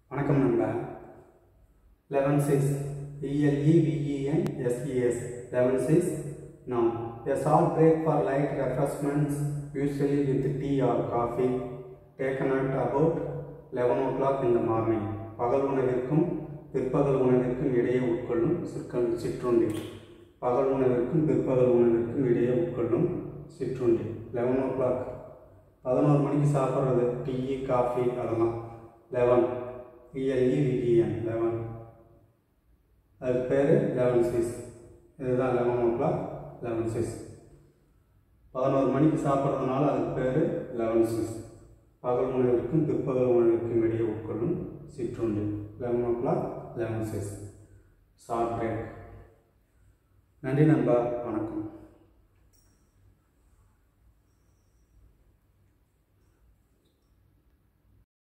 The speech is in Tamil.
வணக்கம் நண்பா eleven six E L E V E N S E S eleven six now a short break for light refreshments usually with tea or coffee taken at about 11 o'clock in the morning பகல் உணவிற்கும் பிற்பகல் உணவிற்கும் இடையே உட்கொள்ளும் சிற்கல் சிற்றுண்டி பகல் உணவிற்கும் பிற்பகல் உணவிற்கும் இடையே உட்கொள்ளும் சிற்றுண்டி லெவன் ஓ கிளாக் பதினோரு மணிக்கு சாப்பிட்றது டீ காஃபி அதெல்லாம் லெவன் இஎல்இ விஇஎன் லெவன் அதுக்கு பேர் லெவன் சிக்ஸ் இதுதான் eleven o'clock eleven six பதினோரு மணிக்கு சாப்பிட்றதுனால அதுக்கு பேர் லெவன் சிக்ஸ் பகல் உணவிற்கும் பிற்பகல் உணவிற்கும் இடையே உட்கொள்ளும் சிற்றுண்டி eleven o'clock eleven six short break நன்றி நண்பா வணக்கம்